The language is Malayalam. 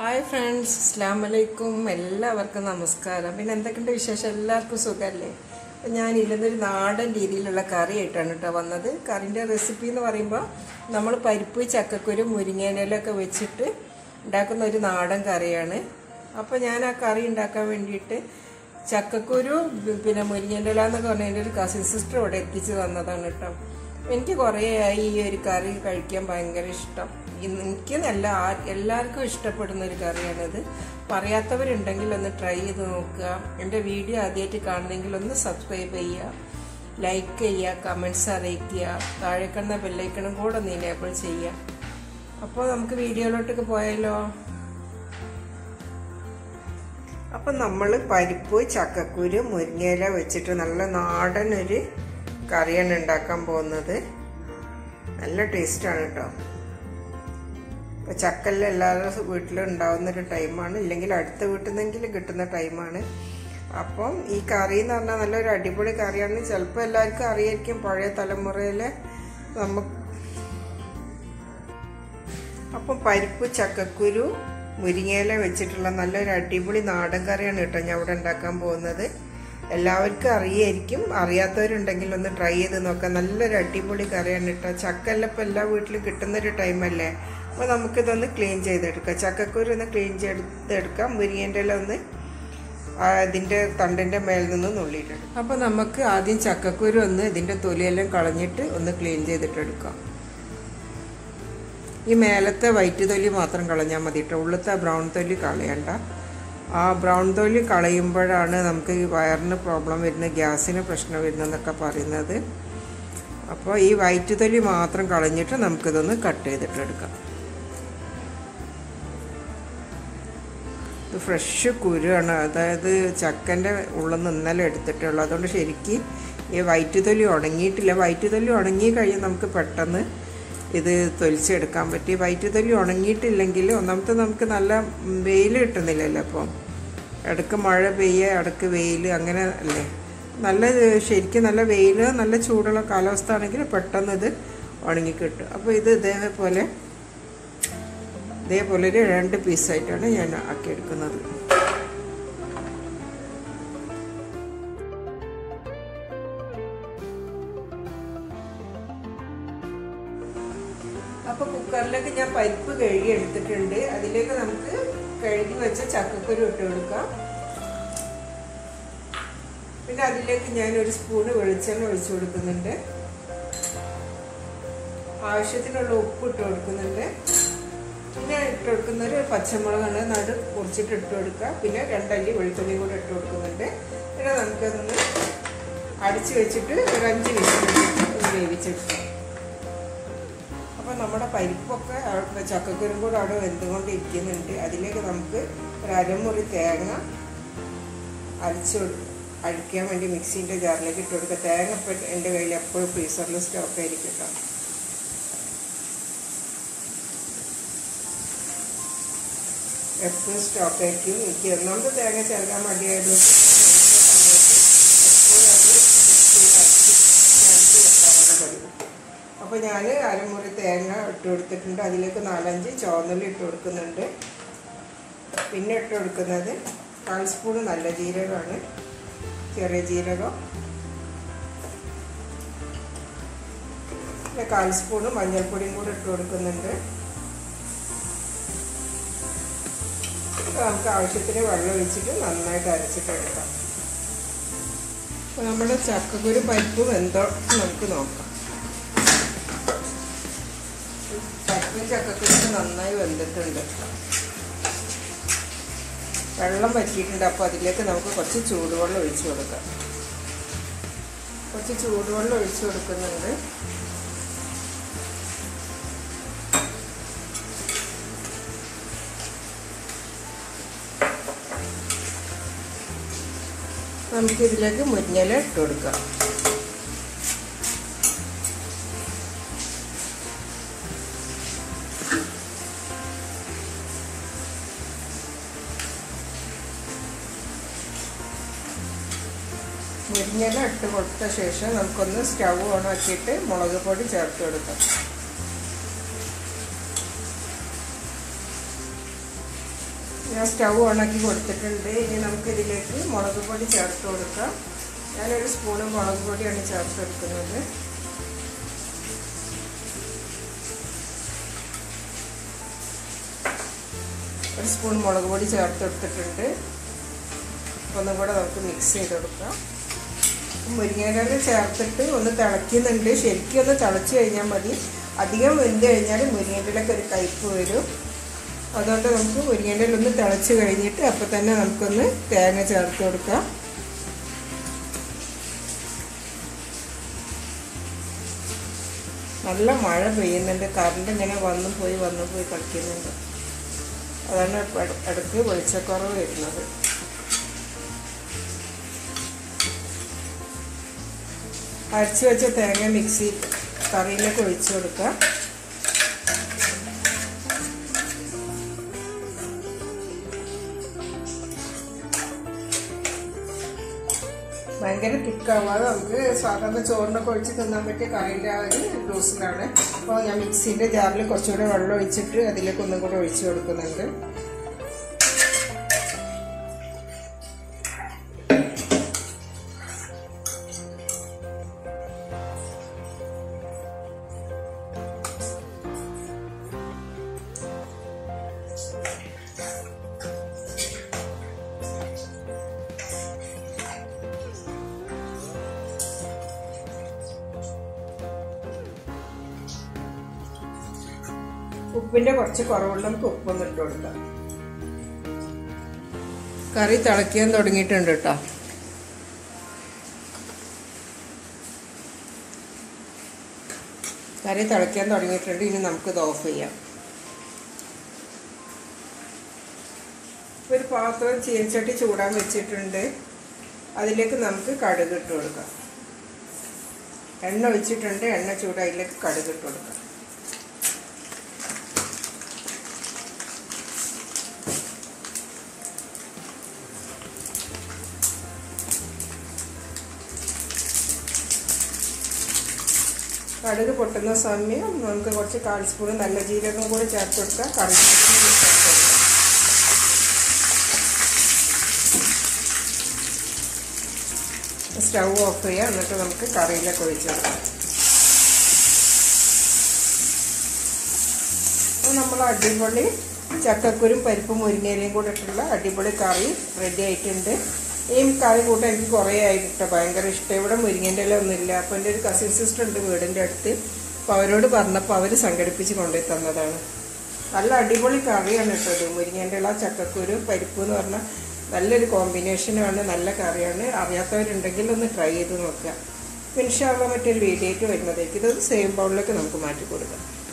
ഹായ് ഫ്രണ്ട്സ് അസ്ലാം വലൈക്കും എല്ലാവർക്കും നമസ്കാരം പിന്നെ എന്തൊക്കെയുണ്ട് വിശേഷം എല്ലാവർക്കും സുഖമല്ലേ അപ്പം ഞാൻ ഇല്ലെന്നൊരു നാടൻ രീതിയിലുള്ള കറി ആയിട്ടാണ് കേട്ടോ വന്നത് കറിൻ്റെ റെസിപ്പി എന്ന് പറയുമ്പോൾ നമ്മൾ പരിപ്പ് ചക്കക്കുരു മുരിങ്ങേനയിലൊക്കെ വെച്ചിട്ട് ഉണ്ടാക്കുന്ന ഒരു നാടൻ കറിയാണ് അപ്പോൾ ഞാൻ ആ കറി ഉണ്ടാക്കാൻ വേണ്ടിയിട്ട് ചക്കക്കുരു പിന്നെ മുരിങ്ങേൻ്റെ ഇല എന്നൊക്കെ പറഞ്ഞ എൻ്റെ ഒരു കസിൻ സിസ്റ്റർ ഇവിടെ എത്തിച്ച് തന്നതാണ് കേട്ടോ എനിക്ക് കുറേ ആയി ഈ ഒരു കറി കഴിക്കാൻ ഭയങ്കര ഇഷ്ടം ഇന്ന് എനിക്ക് നല്ല ആ- എല്ലാവർക്കും ഇഷ്ടപ്പെടുന്ന ഒരു കറിയാണിത് പറയാത്തവരുണ്ടെങ്കിൽ ഒന്ന് ട്രൈ ചെയ്ത് നോക്കുക എൻ്റെ വീഡിയോ ആദ്യമായിട്ട് കാണുന്നെങ്കിൽ ഒന്ന് സബ്സ്ക്രൈബ് ചെയ്യുക ലൈക്ക് ചെയ്യുക കമൻസ് അറിയിക്കുക താഴെ കാണുന്ന ബെല്ലൈക്കണും കൂടെ ഒന്ന് ഇനേബിൾ ചെയ്യുക അപ്പോൾ നമുക്ക് വീഡിയോയിലോട്ടൊക്കെ പോയാലോ അപ്പം നമ്മൾ പരിപ്പ് ചക്കക്കുരു മുരിങ്ങയില വെച്ചിട്ട് നല്ല നാടൻ ഒരു കറിയാണ് ഉണ്ടാക്കാൻ പോകുന്നത് നല്ല ടേസ്റ്റാണ് കേട്ടോ ഇപ്പോൾ ചക്കെല്ലാം എല്ലാവരുടെ വീട്ടിലും ഉണ്ടാവുന്ന ഒരു ടൈമാണ് ഇല്ലെങ്കിൽ അടുത്ത വീട്ടിൽ നിന്നെങ്കിലും കിട്ടുന്ന ടൈമാണ് അപ്പം ഈ കറി എന്ന് പറഞ്ഞാൽ നല്ലൊരു അടിപൊളി കറിയാണ് ചിലപ്പോൾ എല്ലാവർക്കും അറിയായിരിക്കും പഴയ തലമുറയിലെ നമുക്ക് അപ്പം പരിപ്പ് ചക്കക്കുരു മുരിങ്ങയില വെച്ചിട്ടുള്ള നല്ലൊരു അടിപൊളി നാടൻ കറിയാണ് കേട്ടോ ഞാൻ ഇവിടെ ഉണ്ടാക്കാൻ പോകുന്നത് എല്ലാവർക്കും അറിയായിരിക്കും അറിയാത്തവരുണ്ടെങ്കിൽ ഒന്ന് ട്രൈ ചെയ്ത് നോക്കാം നല്ലൊരു അടിപൊളി കറിയാണ് കേട്ടോ ചക്കെല്ലാം ഇപ്പം എല്ലാ വീട്ടിലും കിട്ടുന്നൊരു ടൈമല്ലേ അപ്പോൾ നമുക്കിതൊന്ന് ക്ലീൻ ചെയ്തെടുക്കാം ചക്കക്കുരു ഒന്ന് ക്ലീൻ ചെയ്തെടുക്കാം മുരിങ്ങേൻ്റെ ഇല ഒന്ന് ആ ഇതിൻ്റെ തണ്ടിൻ്റെ മേലിൽ നിന്ന് നുള്ളിയിട്ടെടുക്കാം അപ്പോൾ നമുക്ക് ആദ്യം ചക്കക്കുരു ഒന്ന് ഇതിൻ്റെ തൊലിയെല്ലാം കളഞ്ഞിട്ട് ഒന്ന് ക്ലീൻ ചെയ്തിട്ടെടുക്കാം ഈ മേലത്തെ വൈറ്റ് തൊലി മാത്രം കളഞ്ഞാൽ മതി കേട്ടോ ഉള്ളത്തെ ബ്രൗൺ തൊലി കളയണ്ട ആ ബ്രൗൺ തൊലി കളയുമ്പോഴാണ് നമുക്ക് ഈ വയറിന് പ്രോബ്ലം വരുന്നത് ഗ്യാസിന് പ്രശ്നം വരുന്നതെന്നൊക്കെ പറയുന്നത് അപ്പോൾ ഈ വൈറ്റ് തൊലി മാത്രം കളഞ്ഞിട്ട് നമുക്കിതൊന്ന് കട്ട് ചെയ്തിട്ടെടുക്കാം ഇത് ഫ്രഷ് കുരുവാണ് അതായത് ചക്കൻ്റെ ഉള്ളിൽ നിന്ന് ഇന്നലെ എടുത്തിട്ടുള്ളൂ അതുകൊണ്ട് ശരിക്കും ഈ വൈറ്റ് തൊലി ഉണങ്ങിയിട്ടില്ല വൈറ്റ് തൊലി ഉണങ്ങി കഴിഞ്ഞാൽ നമുക്ക് പെട്ടെന്ന് ഇത് തൊലിച്ചെടുക്കാൻ പറ്റി വൈറ്റ് തൊലി ഉണങ്ങിയിട്ടില്ലെങ്കിൽ ഒന്നാമത്തെ നമുക്ക് നല്ല വെയിൽ കിട്ടുന്നില്ലല്ലോ അപ്പം ഇടയ്ക്ക് മഴ പെയ്യുക ഇടയ്ക്ക് വെയിൽ അങ്ങനെ അല്ലേ നല്ല ശരിക്കും നല്ല വെയിൽ നല്ല ചൂടുള്ള കാലാവസ്ഥ ആണെങ്കിൽ പെട്ടെന്ന് ഇത് ഉണങ്ങി കിട്ടും അപ്പോൾ ഇത് ഇതേപോലെ ഇതേപോലെ ഒരു രണ്ട് പീസായിട്ടാണ് ഞാൻ ആക്കിയെടുക്കുന്നത് അപ്പോൾ കുക്കറിലേക്ക് ഞാൻ പരിപ്പ് കഴുകി എടുത്തിട്ടുണ്ട് അതിലേക്ക് നമുക്ക് കഴുകി വെച്ച ചക്കക്കുരു ഇട്ട് കൊടുക്കാം പിന്നെ അതിലേക്ക് ഞാൻ ഒരു സ്പൂണ് വെളിച്ചെണ്ണ ഒഴിച്ചു കൊടുക്കുന്നുണ്ട് ആവശ്യത്തിനുള്ള ഉപ്പ് ഇട്ട് കൊടുക്കുന്നുണ്ട് പിന്നെ ഇട്ട് കൊടുക്കുന്ന ഒരു പച്ചമുളകാണ് നടു മുറിച്ചിട്ട് ഇട്ട് കൊടുക്കുക പിന്നെ രണ്ടല്ലി വെളുത്തുള്ളി കൂടെ ഇട്ട് കൊടുക്കുന്നുണ്ട് പിന്നെ നമുക്കതൊന്ന് അടിച്ചു വെച്ചിട്ട് ഒരു അഞ്ച് വിസിൽ ഒന്ന് വേവിച്ചെടുക്കാം അപ്പോൾ നമ്മുടെ പരിപ്പൊക്കെ അവിടെ ചക്കക്കുരും കൂടെ അവിടെ വെന്തുകൊണ്ട് ഇരിക്കുന്നുണ്ട് അതിലേക്ക് നമുക്ക് ഒരു അരമുറി തേങ്ങ അരച്ച് അഴിക്കാൻ വേണ്ടി മിക്സീൻ്റെ ജാറിലേക്ക് ഇട്ട് കൊടുക്കുക തേങ്ങ ഇപ്പം എൻ്റെ കയ്യിൽ എപ്പോഴും ഫ്രീസറിൽ സ്റ്റോക്ക് ആയിരിക്കും കേട്ടോ എപ്പോഴും സ്റ്റോക്ക് ആയിരിക്കും എനിക്ക് ഒന്നാമത് തേങ്ങ ചേർക്കാൻ മടിയായതുകൊണ്ട് അപ്പോൾ ഞാൻ അരമുറി തേങ്ങ ഇട്ട് കൊടുത്തിട്ടുണ്ട് അതിലേക്ക് നാലഞ്ച് ചുവന്നുള്ളി ഇട്ട് കൊടുക്കുന്നുണ്ട് പിന്നെ ഇട്ട് കൊടുക്കുന്നത് കാൽ സ്പൂൺ നല്ല ജീരകമാണ് ചെറിയ ജീരകം പിന്നെ കാൽ സ്പൂണ് മഞ്ഞൾപ്പൊടിയും കൂടെ ഇട്ട് കൊടുക്കുന്നുണ്ട് നമുക്ക് ആവശ്യത്തിന് വെള്ളം ഒഴിച്ചിട്ട് നന്നായിട്ട് അരച്ചിട്ടെടുക്കാം അപ്പോൾ നമ്മുടെ ചക്കക്കുരു പരിപ്പും എന്തോ നമുക്ക് നോക്കാം ചക്കയും ചക്കക്കുരും നന്നായി വെന്തിട്ടുണ്ട് വെള്ളം വറ്റിയിട്ടുണ്ട് അപ്പോൾ അതിലേക്ക് നമുക്ക് കുറച്ച് ചൂടുവെള്ളം ഒഴിച്ചു കൊടുക്കാം കുറച്ച് ചൂടുവെള്ളം ഒഴിച്ചു കൊടുക്കുന്നുണ്ട് നമുക്ക് ഇതിലേക്ക് മുരിങ്ങയില ഇട്ട് കൊടുക്കാം മുരിങ്ങയില ഇട്ട് കൊടുത്ത ശേഷം നമുക്കൊന്ന് സ്റ്റൗ ഓൺ ആക്കിയിട്ട് മുളക് പൊടി ചേർത്ത് കൊടുക്കാം ഞാൻ സ്റ്റൗ ഓണാക്കി കൊടുത്തിട്ടുണ്ട് ഇനി നമുക്ക് ഇതിലേക്ക് മുളക് പൊടി ചേർത്ത് കൊടുക്കാം ഞാനൊരു സ്പൂണ് മുളക് പൊടിയാണ് ചേർത്ത് കൊടുക്കുന്നത് ഒരു സ്പൂൺ മുളക് പൊടി ചേർത്ത് കൊടുത്തിട്ടുണ്ട് ഒന്നും കൂടെ നമുക്ക് മിക്സ് ചെയ്ത് കൊടുക്കാം മുരിങ്ങയില ചേർത്തിട്ട് ഒന്ന് തിളയ്ക്കുന്നുണ്ട് ശരിക്കും ഒന്ന് തിളച്ച് കഴിഞ്ഞാൽ മതി അധികം വെന്ത് കഴിഞ്ഞാൽ മുരിങ്ങയിലൊക്കെ ഒരു കയ്പ്പ് വരും അതുകൊണ്ട് നമുക്ക് മുരിങ്ങയില ഒന്ന് തിളച്ച് കഴിഞ്ഞിട്ട് അപ്പോൾ തന്നെ നമുക്കൊന്ന് തേങ്ങ ചേർത്ത് കൊടുക്കാം നല്ല മഴ പെയ്യുന്നുണ്ട് കറണ്ട് ഇങ്ങനെ വന്നു പോയി വന്നു പോയി കളിക്കുന്നുണ്ട് അതാണ് ഇടയ്ക്ക് വെളിച്ചക്കുറവ് വരുന്നത് അരച്ച് വെച്ച തേങ്ങ മിക്സി കറിയിലേക്ക് ഒഴിച്ചു കൊടുക്കുക ഭയങ്കര തിക്കാവാതെ നമുക്ക് സാധാരണ ചോറിനൊക്കെ ഒഴിച്ച് തിന്നാൻ പറ്റിയ കറിൻ്റെ ആ ഒരു ഡോസിലാണ് അപ്പോൾ ഞാൻ മിക്സിൻ്റെ ജാറിൽ കുറച്ചുകൂടെ വെള്ളം ഒഴിച്ചിട്ട് അതിലേക്ക് ഒന്നും കൂടെ ഒഴിച്ചു കൊടുക്കുന്നുണ്ട് ഉപ്പിന്റെ കുറച്ച് കുറവുള്ള നമുക്ക് ഉപ്പൊന്ന് ഇട്ട് കൊടുക്കാം കറി തിളയ്ക്കാൻ തുടങ്ങിയിട്ടുണ്ട് കേട്ടോ കറി തിളയ്ക്കാൻ തുടങ്ങിയിട്ടുണ്ട് ഇനി നമുക്കിത് ഓഫ് ചെയ്യാം ഒരു പാത്രം ചീനച്ചട്ടി ചൂടാൻ വെച്ചിട്ടുണ്ട് അതിലേക്ക് നമുക്ക് കടുക് ഇട്ട് കൊടുക്കാം എണ്ണ ഒഴിച്ചിട്ടുണ്ട് എണ്ണ ചൂടായിലേക്ക് കടുക് ഇട്ട് കൊടുക്കാം കടുക് പൊട്ടുന്ന സമയം നമുക്ക് കുറച്ച് കാൽ സ്പൂൺ നല്ല ജീരകം കൂടി ചേർത്ത് കൊടുക്കുക കറി ചേർത്ത് കൊടുക്കുക സ്റ്റൗ ഓഫ് ചെയ്യുക എന്നിട്ട് നമുക്ക് കറിയിലേക്ക് ഒഴിച്ച് കൊടുക്കാം നമ്മൾ അടിപൊളി ചക്കക്കുരും പരിപ്പും മുരിങ്ങയിലയും കൂടെ ഇട്ടുള്ള അടിപൊളി കറി റെഡി ആയിട്ടുണ്ട് ഈ കറി കൂട്ടാൻ എനിക്ക് കുറേ ആയിട്ട് ഭയങ്കര ഇഷ്ടം ഇവിടെ മുരിങ്ങൻ്റെ ഇല ഒന്നുമില്ല അപ്പോൾ എൻ്റെ ഒരു കസിൻ സിസ്റ്റർ ഉണ്ട് വീടിൻ്റെ അടുത്ത് അപ്പോൾ അവരോട് പറഞ്ഞപ്പോൾ അവർ സംഘടിപ്പിച്ച് കൊണ്ടുപോയി തന്നതാണ് നല്ല അടിപൊളി കറിയാണ് കേട്ടത് മുരിങ്ങൻ്റെ ഇല ചക്കക്കുരു പരിപ്പ് എന്ന് പറഞ്ഞാൽ നല്ലൊരു കോമ്പിനേഷനാണ് നല്ല കറിയാണ് അറിയാത്തവരുണ്ടെങ്കിൽ ഒന്ന് ട്രൈ ചെയ്ത് നോക്കുക ഇൻഷാള്ള മറ്റൊരു വീഡിയോ ആയിട്ട് വരുന്നതേക്ക് ഇത് സെയിം ബൗളിലേക്ക് നമുക്ക് മാറ്റി കൊടുക്കാം